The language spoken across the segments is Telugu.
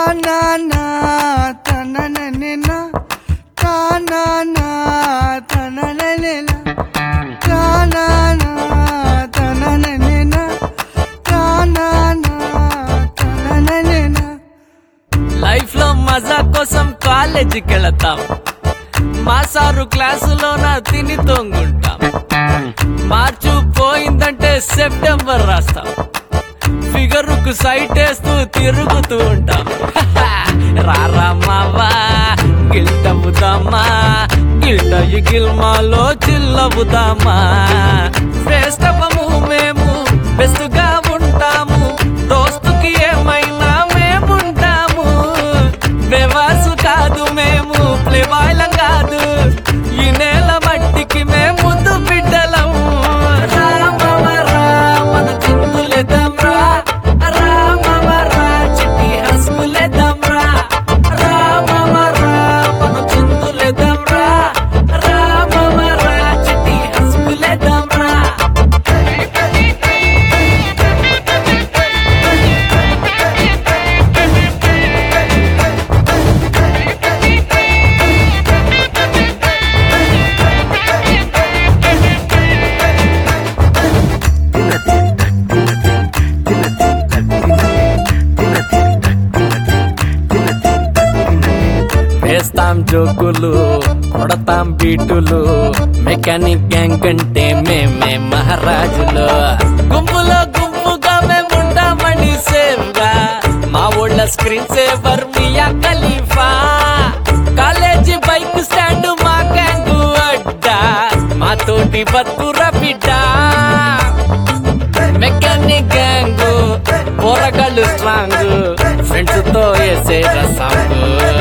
తానా తననన తానా తననన తానా తననన తానా తననన లైఫ్ లో మజా కోసం కాలేజీకి వెళతాం మా సారు క్లాసులోన తిని తొంగుంటాం మార్చు పోయిందంటే సెప్టెంబర్ రాస్తాం ఫిగర్ కు సైట్ వేస్తూ తిరుగుతూ ఉంటాం రారా మావా గిల్టవుదామా గిల్ట గిల్మాలో చిల్లవుదామా బెస్ట్ అవ్వము మేము బెస్ట్ గా ఉంటాము దోస్తుకి ఏమైనా మేముంటాము బెవాసు కాదు మేము ప్లేబాయ్లం కాదు ఈ నేల మట్టికి మేము ముద్దు బిడ్డలం రామవ రామన చిందులేద్దాం రా రామవ రా చిట్టి హసులేద్దాం రా రామవ రామన చిందులేద్దాం రా రామవ రా చిట్టి హసులేద్దాం రా వేస్తాం జోకులు కొడతాం బీటులు మెకానిక్ గ్యాంగ్ అంటే మేమే మహారాజులు గుంపులో గుంపుగా మేముంటామని సేవ్గా మా ఊళ్ళ screen saver Mia Khalifa college bike stand మా గ్యాంగ్ అడ్డా మా తోటి బతుకుర బిడ్డ మెకానిక్ గ్యాంగ్ పోరగాళ్ళు స్ట్రాంగ్ ఫ్రెండ్స్ తో వేసే సాంగ్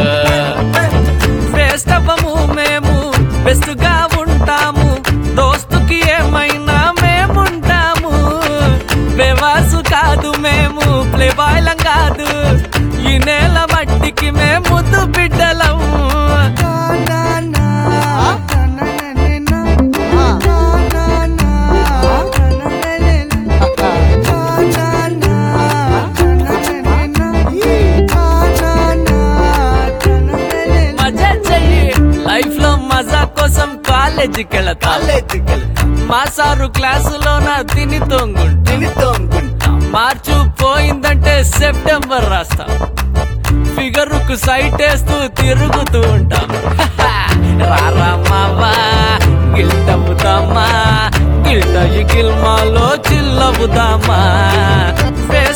బెస్ట్ అవ్వము మేము బెస్ట్ గా ఉంటాము దోస్తుకి ఏమైనా మేముంటాము బెవాసు కాదు మేము ప్లే బాయ్లం కాదు ఈ నేల మట్టికి మేము ముద్దు బిడ్డలం తానా తననన తానా తననన తానా తననన తానా తననన మజా చెయ్యి లైఫ్ లో మజా కోసం కాలేజీకి వెళతాం మా సారు క్లాసులోన తిని తొంగుంటాం మార్చు పోయిందంటే సెప్టెంబర్ రాస్తాం ఫిగర్ కు సైట్ వేస్తూ తిరుగుతూ ఉంటాం రారా మావా గిల్టవుదామా గిల్ట గిల్మాలో చిల్లవుదామా